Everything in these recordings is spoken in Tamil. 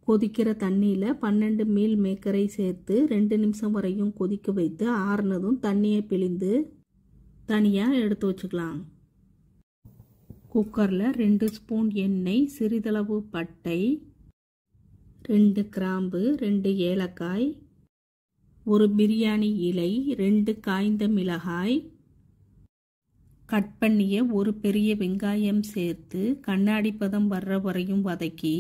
கொதிக்கிற தண்ணியில் பன்னெண்டு மீல் மேக்கரை சேர்த்து ரெண்டு நிமிஷம் வரையும் கொதிக்க வைத்து ஆறுனதும் தண்ணியை பிழிந்து தனியாக எடுத்து வச்சுக்கலாம் குக்கரில் ரெண்டு ஸ்பூன் எண்ணெய் சிறிதளவு பட்டை ரெண்டு கிராம்பு ரெண்டு ஏலக்காய் ஒரு பிரியாணி இலை ரெண்டு காய்ந்த மிளகாய் கட் பண்ணிய ஒரு பெரிய வெங்காயம் சேர்த்து கண்ணாடி பதம் வர்ற வரையும் வதக்கி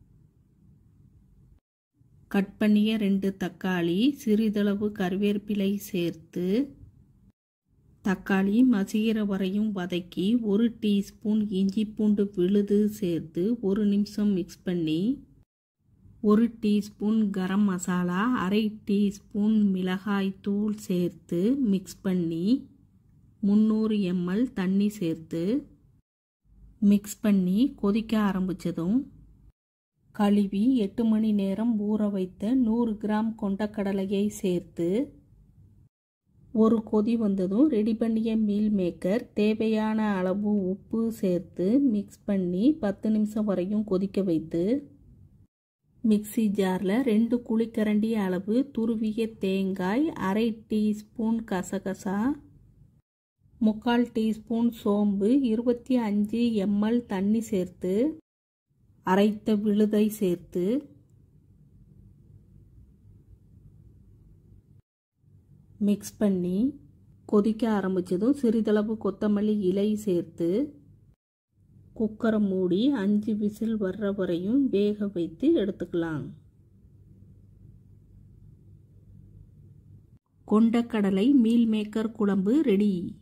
கட் பண்ணிய ரெண்டு தக்காளி சிறிதளவு கருவேப்பிலை சேர்த்து தக்காளி மசிகிற வரையும் வதக்கி ஒரு டீஸ்பூன் இஞ்சி பூண்டு விழுது சேர்த்து ஒரு நிமிஷம் மிக்ஸ் பண்ணி ஒரு டீஸ்பூன் கரம் மசாலா அரை டீஸ்பூன் மிளகாய் தூள் சேர்த்து மிக்ஸ் பண்ணி முந்நூறு எம்எல் தண்ணி சேர்த்து மிக்ஸ் பண்ணி கொதிக்க ஆரம்பித்ததும் கழுவி எட்டு மணி நேரம் ஊற வைத்த நூறு கிராம் கொண்டக்கடலையை சேர்த்து ஒரு கொதி வந்ததும் ரெடி பண்ணிய மீல் மேக்கர் தேவையான அளவு உப்பு சேர்த்து மிக்ஸ் பண்ணி பத்து நிமிஷம் வரையும் கொதிக்க வைத்து மிக்சி ஜாரில் ரெண்டு குழிக்கரண்டி அளவு துருவிய தேங்காய் அரை டீஸ்பூன் கசகசா முக்கால் டீஸ்பூன் சோம்பு இருபத்தி அஞ்சு எம்எல் தண்ணி சேர்த்து அரைத்த விழுதை சேர்த்து மிக்ஸ் பண்ணி கொதிக்க ஆரம்பித்ததும் சிறிதளவு கொத்தமல்லி இலை சேர்த்து குக்கரை மூடி அஞ்சு விசில் வர்ற வரையும் வேக வைத்து எடுத்துக்கலாம் கொண்டக்கடலை மீல் மேக்கர் குழம்பு ரெடி